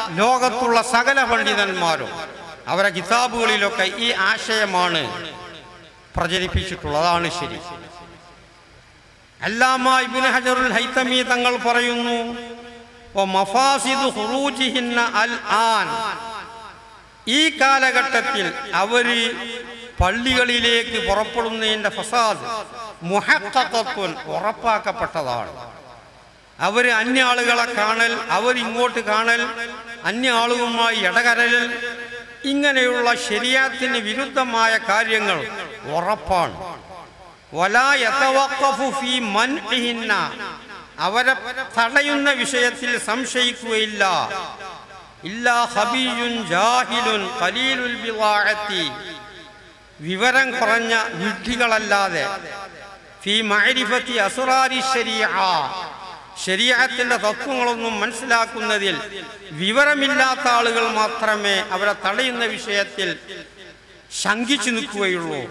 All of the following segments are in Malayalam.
ലോകത്തുള്ള സകല പണ്ഡിതന്മാരും അവരെ കിതാബുകളിലൊക്കെ ഈ ആശയമാണ് പ്രചരിപ്പിച്ചിട്ടുള്ളത് അതാണ് ശരി അല്ലാമ ഇബ്നു ഹജറുൽ ഹൈതമി തങ്ങൾ പറയുന്നു "വ മഫാസിദു ഖുറൂജിഹിന്ന അൽ ആൻ ഈ കാലഘട്ടത്തിൽ അവര് പള്ളികളിലേക്ക് പുറപ്പെടുന്നതിൻ്റെ ഫസാദ് മുഹക്കത്വൻ ഉറപ്പാക്കപ്പെട്ടതാണ് അവർ അന്യ ആളുകളെ കാണൽ അവരിങ്ങോട്ട് കാണൽ അന്യ ആളുകളുമായി ഇടകരൽ ഇങ്ങനെയുള്ള ശരിയാത്തിന് വിരുദ്ധമായ കാര്യങ്ങൾ ഉറപ്പാണ് വലാ യതവഖഫു ഫീ മൻഇഹിന്ന അവരെ തടയുന്ന വിഷയത്തിൽ സംശയിക്കുകയില്ല ഇല്ലാ ഖബീയുൻ ജാഹിലുൻ ഖലീലുൽ ബിളാഅത്തി വിവരം കുറഞ്ഞ വിഡ്ഢികളല്ലാതെ ഫീ മഅരിഫത്തി അസ്റാരി ശരീഅ ശരീഅത്തിന്റെ തത്വങ്ങളൊന്നും മനസ്സിലാക്കുന്നതിൽ വിവരമില്ലാത്ത ആളുകൾ മാത്രമേ അവരെ തടയുന്ന വിഷയത്തിൽ ശങ്കിച്ചു നിൽക്കുകയുള്ളൂ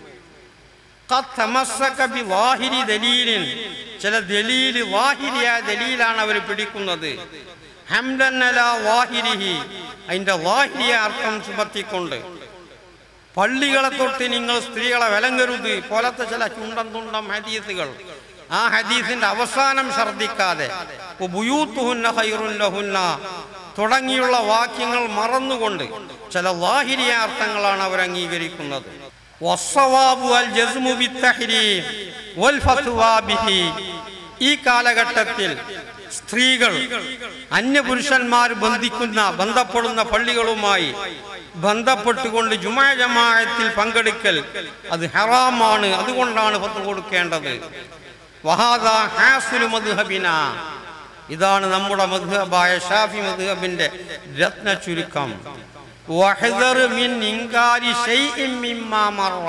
ഖദ് തമസ്സക ബിവാഹിരി ദലീലിൻ ചില ദലീല് വാഹിരിയായ ദലീലാണ് അവർ പിടിക്കുന്നത് ഹംദൻ അലാ വാഹിരിഹി അതിന്റെ വാഹിരിയ അർത്ഥം ചുമത്തിക്കൊണ്ട് പള്ളികളെ തൊട്ട് നിങ്ങൾ സ്ത്രീകളെ വിലങ്ങരുത് പോലത്തെ ചില ചുണ്ടം തുണ്ടം ഹദീസുകൾ ആ ഹദീസിന്റെ അവസാനം ഛർദിക്കാതെ ബുയൂത്തുഹുന്ന ഖൈറുൻ ലഹുന്ന തുടങ്ങിയുള്ള വാക്യങ്ങൾ മറന്നുകൊണ്ട് ചില വാഹിരിയ അർത്ഥങ്ങളാണ് അവർ അംഗീകരിക്കുന്നത് വസ്സവാബു അൽ ജസ്മു ബിത്തഹ്രീം വൽ ഫത്വാ ബിഹി ഈ കാലഘട്ടത്തിൽ സ്ത്രീകൾ അന്യപുരുഷന്മാർ ബന്ധിക്കുന്ന ബന്ധപ്പെടുന്ന പള്ളികളുമായി ബന്ധപ്പെട്ടുകൊണ്ട് ജുമാ ജമാഅത്തിൽ പങ്കെടുക്കൽ അത് ഹറാമാണ് അതുകൊണ്ടാണ് ഫത്ത് കൊടുക്കേണ്ടത് വഹാദ ഹാസുലു മദ്ഹബിന ഇതാണ് നമ്മുടെ മദ്ഹബായ ഷാഫി മദ്ഹബിന്റെ രത്ന ചുരുക്കം വഹ്ദർ മിൻ ഇൻകാരി ശൈഇൻ മിമ്മാ മറ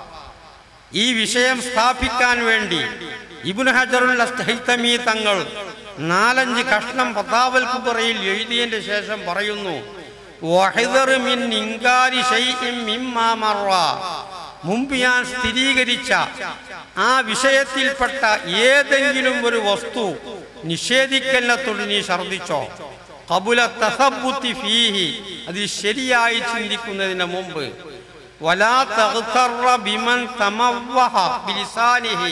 ഈ വിഷയം സ്ഥാപിക്കാൻ വേണ്ടി ഇബ്നു ഹജറുൽ അസ്തഹൈതമി തങ്ങൾ നാലഞ്ച് കഷ്ണം പതാവൽ കുബറയിൽ എഴുതിയതിന്റെ ശേഷം പറയുന്നു വഹ്ദർ മിൻ ഇൻകാരി ശൈഇൻ മിമ്മാ മറ മുമ്പ് ഞാൻ സ്ഥിരീകരിച്ച ആ വിഷയത്തിൽപ്പെട്ട ഏതെങ്കിലും ഒരു വസ്തു നിഷേധിക്കലിനത്തോട് നീ ഛർദിച്ചോ കബുല തസബുത്തി ഫീഹി അതിൽ ശരിയായി ചിന്തിക്കുന്നതിന് മുമ്പ് വലാ തഗ്തറ ബിമൻ തമവ്വഹ ബിലിസാനിഹി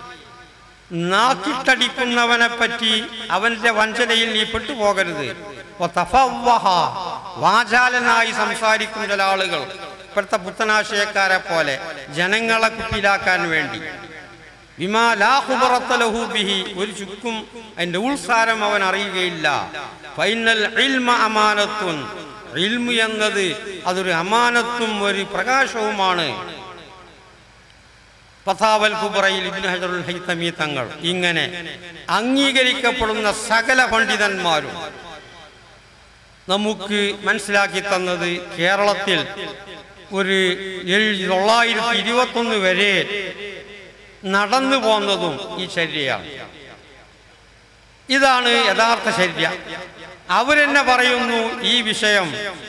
നാക്കിട്ടടിക്കുന്നവനെ പറ്റി അവന്റെ വഞ്ചനയിൽ നീ പെട്ടുപോകരുത് വതഫവ്വഹ, വാചാലനായി സംസാരിക്കും ചില ആളുകൾ ഇപ്പോഴത്തെ പുത്തനാശയക്കാരെ പോലെ ജനങ്ങളെ കുപ്പിലാക്കാൻ വേണ്ടി ബിമാ ലാ ഖുബറത്ത ലഹു ബിഹി ഒരു ചുക്കും അതിന്റെ ഉൾസാരം അവൻ അറിയുകയില്ല ഫൈനൽ ഇൽമ അമാനത്തുൻ ഇൽമു എന്നത് അതൊരു അമാനത്തും ഒരു പ്രകാശവുമാണ് പതാവൽ കുബറയിൽ ഇബ്നു ഹജറുൽ ഹൈതമി തങ്ങൾ ഇങ്ങനെ അംഗീകരിക്കപ്പെടുന്ന സകല പണ്ഡിതന്മാരും നമുക്ക് മനസ്സിലാക്കി തന്നത് കേരളത്തിൽ ഒരു ഏഴ് തൊള്ളായിരത്തി ഇരുപത്തൊന്ന് വരെ നടന്നു പോന്നതും ഈ ചര്യയാണ് ഇതാണ് യഥാർത്ഥ ചര്യ അവരെന്നെ പറയുന്നു ഈ വിഷയം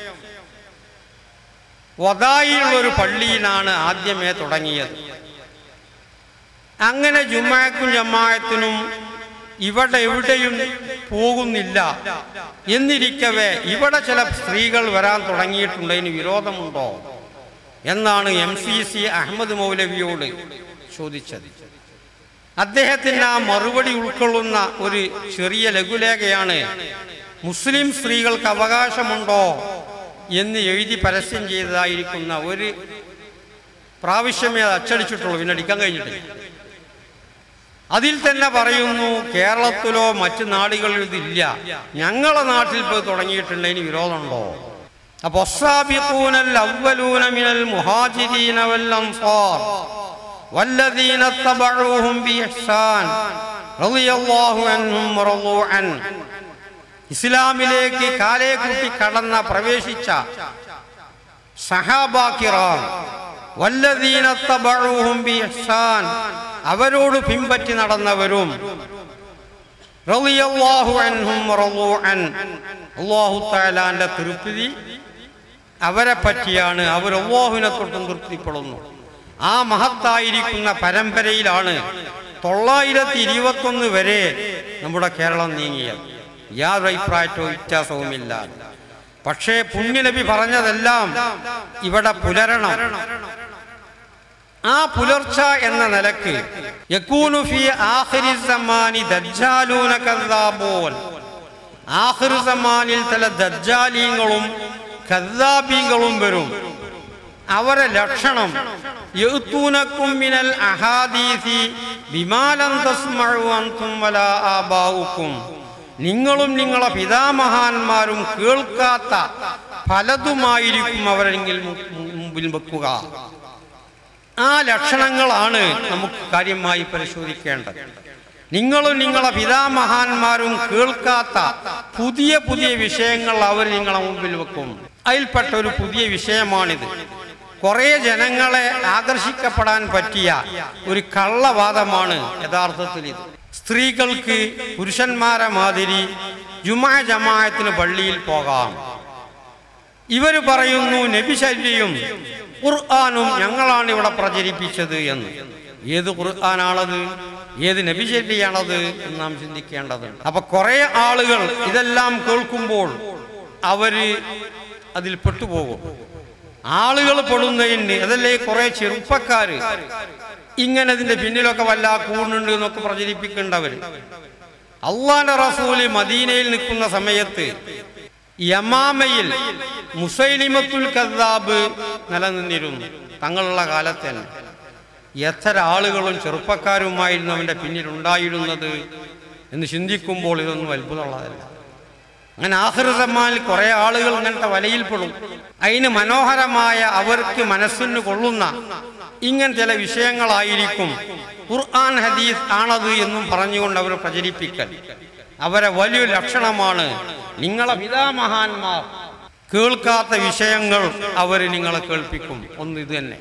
വദായിലുള്ള ഒരു പള്ളിയിലാണ് ആദ്യമേ തുടങ്ങിയത് അങ്ങനെ ജുമാക്കും ജമായത്തിനും ഇവിടെ എവിടെയും പോകുന്നില്ല എന്നിരിക്കവേ ഇവിടെ ചില സ്ത്രീകൾ വരാൻ തുടങ്ങിയിട്ടുണ്ട് അതിന് വിരോധമുണ്ടോ എന്നാണ് എം സി സി അഹമ്മദ് മൗലവിയോട് ചോദിച്ചത് അദ്ദേഹത്തിന് ആ മറുപടി ഉൾക്കൊള്ളുന്ന ഒരു ചെറിയ ലഘുലേഖയാണ് മുസ്ലിം സ്ത്രീകൾക്ക് അവകാശമുണ്ടോ എന്ന് എഴുതി പരസ്യം ചെയ്തതായിരിക്കുന്ന ഒരു പ്രാവശ്യമേ അത് അച്ചടിച്ചിട്ടുള്ളൂ പിന്നെ അടിക്കാൻ കഴിഞ്ഞിട്ടില്ല അതിൽ തന്നെ പറയുന്നു കേരളത്തിലോ മറ്റു നാടുകളിലോ ഇതില്ല ഞങ്ങളെ നാട്ടിൽ പോയി തുടങ്ങിയിട്ടുണ്ട് ഇനി വിരോധമുണ്ടോ അപ്പൊ السابقون الأولون من المهاجرين والأنصار والذين اتبعوهم بإحسان رضي الله عنهم ورضوا عنه ഇസ്ലാമിലേക്ക് കാലേ കൂട്ടി കടന്ന പ്രവേശിച്ച സഹാബാക്കിറാം വല്ലദീന തബഊഹും ബിഇഹ്സാൻ അവരോട് പിൻപറ്റി നടന്നവരും റളിയല്ലാഹു അൻഹും വറളൂ അൻ അല്ലാഹു തആലാന്റെ തൃപ്തി അവരെ പറ്റിയാണ് അവർ അള്ളാഹുവിനെ തൊട്ടും തൃപ്തിപ്പെടുന്നു ആ മഹത്തായിരിക്കുന്ന പരമ്പരയിലാണ് തൊള്ളായിരത്തി ഇരുപത്തൊന്ന് വരെ നമ്മുടെ കേരളം നീങ്ങിയത് യാതൊരു അഭിപ്രായത്തോ വ്യത്യാസവുമില്ല പക്ഷേ പുണ്യനബി പറഞ്ഞതെല്ലാം ഇവിടെ പുലരണം ആ പുലർച്ച എന്ന നിലക്ക് യക്കൂനു ഫി ആഖിരി സമാനി ദജ്ജാലൂന കദ്ദാബൂൻ ആഖിർ സമാനിൽ ചില ദജ്ജാലീങ്ങളും കദ്ദാബീങ്ങളും വരും അവരെ ലക്ഷണം യഅ്തൂനക്കും മിനൽ അഹാദീസി ബിമാലം തസ്മഉ അൻതും വലാ ആബാഉക്കും നിങ്ങളും നിങ്ങളെ പിതാമഹാന്മാരും കേൾക്കാത്ത പലതുമായിരിക്കും അവരെങ്കിൽ മുമ്പിൽ വെക്കുക ആ ലക്ഷണങ്ങളാണ് നമുക്ക് കാര്യമായി പരിശോധിക്കേണ്ടത് നിങ്ങളും നിങ്ങളെ പിതാമഹാന്മാരും കേൾക്കാത്ത പുതിയ പുതിയ വിഷയങ്ങൾ അവർ നിങ്ങളെ മുമ്പിൽ വെക്കും അതിൽപ്പെട്ട ഒരു പുതിയ വിഷയമാണിത് കുറേ ജനങ്ങളെ ആകർഷിക്കപ്പെടാൻ പറ്റിയ ഒരു കള്ളവാദമാണ് യഥാർത്ഥത്തിൽ ഇത് സ്ത്രീകൾക്ക് പുരുഷന്മാരെ മാതിരി ജുമാ ജമായത്തിന് പള്ളിയിൽ പോകാം ഇവർ പറയുന്നു നബിശല്യയും ഖുർആാനും ഞങ്ങളാണ് ഇവിടെ പ്രചരിപ്പിച്ചത് എന്ന് ഏത് ഖുർആാനാണത് ഏത് നബിശല്യാണത് എന്ന് നാം ചിന്തിക്കേണ്ടതുണ്ട് അപ്പൊ കുറെ ആളുകൾ ഇതെല്ലാം കേൾക്കുമ്പോൾ അവര് അതിൽ പെട്ടുപോകും ആളുകൾ പെടുന്നതിന് അതല്ലേ കുറെ ചെറുപ്പക്കാര് ഇങ്ങനെ ഇതിന്റെ പിന്നിലൊക്കെ വല്ല കൂടുന്നുണ്ട് എന്നൊക്കെ പ്രചരിപ്പിക്കേണ്ടവര് അള്ളാന്റെ റസൂല് മദീനയിൽ നിൽക്കുന്ന സമയത്ത് യമാമയിൽ മുസൈലിമത്തുൽ കദ്ദാബ് നിലനിന്നിരുന്നു തങ്ങളുള്ള കാലത്ത് തന്നെ എത്ര ആളുകളും ചെറുപ്പക്കാരുമായിരുന്നു അവന്റെ പിന്നിൽ ഉണ്ടായിരുന്നത് എന്ന് ചിന്തിക്കുമ്പോൾ ഇതൊന്നും അത്ഭുതമുള്ളതല്ല അങ്ങനെ ആഹൃതമാൽ കുറെ ആളുകൾ ഇങ്ങനത്തെ വലയിൽപ്പെടും അതിന് മനോഹരമായ അവർക്ക് മനസ്സിന് കൊള്ളുന്ന ഇങ്ങനെ ചില വിഷയങ്ങളായിരിക്കും ഖുർആൻ ഹദീസ് ആണത് എന്നും പറഞ്ഞുകൊണ്ട് അവർ പ്രചരിപ്പിക്കൽ അവരെ വലിയൊരു ലക്ഷണമാണ് നിങ്ങളെ പിതാമഹാന്മാർ കേൾക്കാത്ത വിഷയങ്ങൾ അവർ നിങ്ങളെ കേൾപ്പിക്കും ഒന്ന് ഇത് തന്നെ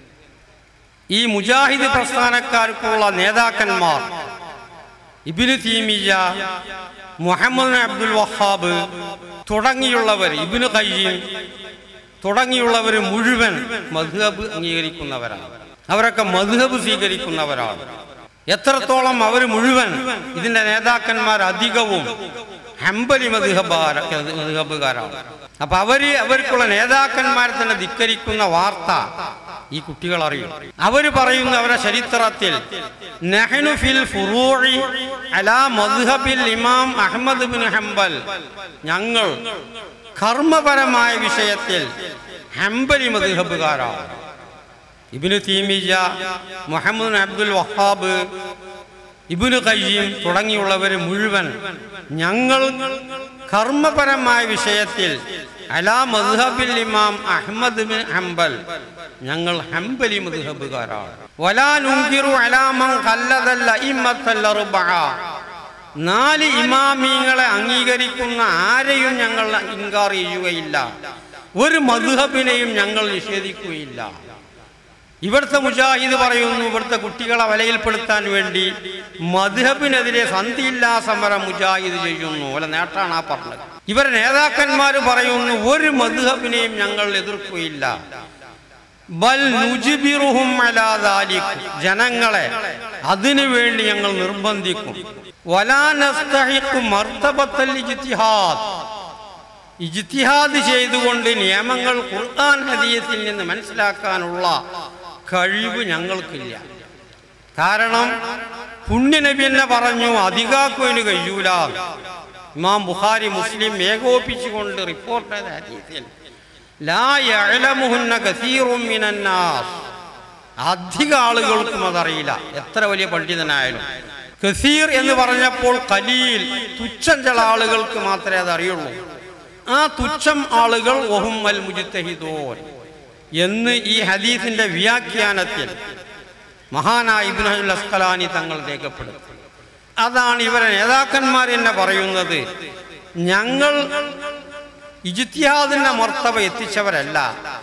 ഈ മുജാഹിദ് പ്രസ്ഥാനക്കാർക്കുള്ള നേതാക്കന്മാർ ഇബിന് തീമിയ മുഹമ്മദ് അബ്ദുൽ വഹാബ് തുടങ്ങിയുള്ളവർ ഇബിന് കയ്യീം തുടങ്ങിയുള്ളവർ മുഴുവൻ മധുഹബ് അംഗീകരിക്കുന്നവരാണ് അവരൊക്കെ മധുഹബ് സ്വീകരിക്കുന്നവരാണ് എത്രത്തോളം അവർ മുഴുവൻ ഇതിന്റെ നേതാക്കന്മാർ അധികവും ഹംബലി മധുഹബാര മധുഹബുകാരാണ് അപ്പൊ അവര് അവർക്കുള്ള നേതാക്കന്മാരെ തന്നെ ധിക്കരിക്കുന്ന വാർത്ത ഈ കുട്ടികൾ അറിയും അവര് പറയുന്ന അവരുടെ ചരിത്രത്തിൽ നഹ്നു ഫിൽ ഫുറൂഇ അലാ മദ്ഹബിൽ ഇമാം അഹ്മദ് ബിൻ ഹംബൽ ഞങ്ങൾ കർമ്മപരമായ വിഷയത്തിൽ ഹംബലി മദ്ഹബുകാരാണ് ഇബിന് തീമിജ മുഹമ്മദ് അബ്ദുൽ വഹാബ് ഇബിന് കയ്യീം തുടങ്ങിയുള്ളവർ മുഴുവൻ ഞങ്ങൾ കർമ്മപരമായ വിഷയത്തിൽ അലാ മദ്ഹബിൽ ഇമാം അഹ്മദ് ബിൻ ഹംബൽ ഞങ്ങൾ ഹംബലി മദ്ഹബുകാരാണ് വലാ നുങ്കിറു അലാ മൻ ഖല്ലദൽ അഇമ്മത്തൽ അർബഅ നാല് ഇമാമീങ്ങളെ അംഗീകരിക്കുന്ന ആരെയും ഞങ്ങൾ ഇൻകാർ ചെയ്യുകയില്ല ഒരു മദ്ഹബിനെയും ഞങ്ങൾ നിഷേധിക്കുകയില്ല ഇവിടുത്തെ മുജാഹിദ് പറയുന്നു ഇവിടുത്തെ കുട്ടികളെ വലയിൽപ്പെടുത്താൻ വേണ്ടി മധുഹബിനെതിരെ സന്ധിയില്ലാ സമരം മുജാഹിദ് ചെയ്യുന്നു അല്ല നേട്ടാണ് ആ പറഞ്ഞത് ഇവരെ നേതാക്കന്മാർ പറയുന്നു ഒരു മധുഹബിനെയും ഞങ്ങൾ എതിർക്കുകയില്ല ബൽ നുജിബിറുഹും അലാ ദാലിക്. ജനങ്ങളെ അതിനു വേണ്ടി ഞങ്ങൾ നിർബന്ധിക്കും വലാ നസ്തഹിഖു മർത്തബത്തൽ ഇജ്തിഹാദ് ഇജ്തിഹാദ് ചെയ്തുകൊണ്ട് നിയമങ്ങൾ ഖുർആൻ ഹദീസിൽ നിന്ന് മനസ്സിലാക്കാനുള്ള കഴിവ് ഞങ്ങൾക്കില്ല കാരണം പുണ്യനബി എന്നെ പറഞ്ഞു അധികാക്കുവിന് കഴിയൂല ഇമാം ബുഖാരി മുസ്ലിം ഏകോപിച്ചുകൊണ്ട് റിപ്പോർട്ട് ചെയ്ത ഹദീസിൽ ലാ യഅലമുഹുന്ന കസീറും മിനന്നാസ് അധിക ആളുകൾക്കും അതറിയില്ല എത്ര വലിയ പണ്ഡിതനായാലും കസീർ എന്ന് പറഞ്ഞപ്പോൾ കലീൽ തുച്ഛം ചില ആളുകൾക്ക് മാത്രമേ അത് അറിയുള്ളൂ ആ തുച്ഛം ആളുകൾ ഒഹുമ്മൽ മുജിത്തഹിദോൻ എന്ന് ഈ ഹദീസിന്റെ വ്യാഖ്യാനത്തിൽ മഹാനായ ഇബ്നു ഹജുൽ അസ്കലാനി തങ്ങൾ രേഖപ്പെടുത്തി അതാണ് ഇവരെ നേതാക്കന്മാർ എന്നെ പറയുന്നത് ഞങ്ങൾ ഇജിത്യാദിന്റെ മർത്തവ എത്തിച്ചവരല്ല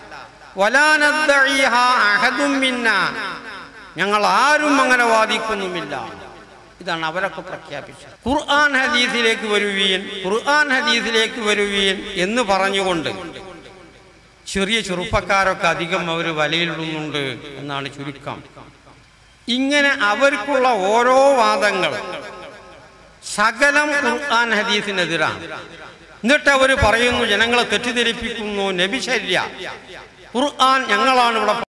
വലാനദ്ദഈഹ അഹദും മിന്ന ഞങ്ങൾ ആരും അങ്ങനെ വാദിക്കുന്നുമില്ല ഇതാണ് അവരൊക്കെ പ്രഖ്യാപിച്ചത് ഖുർആൻ ഹദീസിലേക്ക് വരുവീൻ ഖുർആൻ ഹദീസിലേക്ക് വരുവീൻ എന്ന് പറഞ്ഞുകൊണ്ട് ചെറിയ ചെറുപ്പക്കാരൊക്കെ അധികം അവർ വലയിലിടുന്നുണ്ട് എന്നാണ് ചുരുക്കം ഇങ്ങനെ അവർക്കുള്ള ഓരോ വാദങ്ങൾ സകലം ഖുർആൻ ഹദീസിനെതിരാണ് എന്നിട്ട് അവർ പറയുന്നു ജനങ്ങളെ തെറ്റിദ്ധരിപ്പിക്കുന്നു നബിശര്യ ഖുർആൻ ഞങ്ങളാണ് ഇവിടെ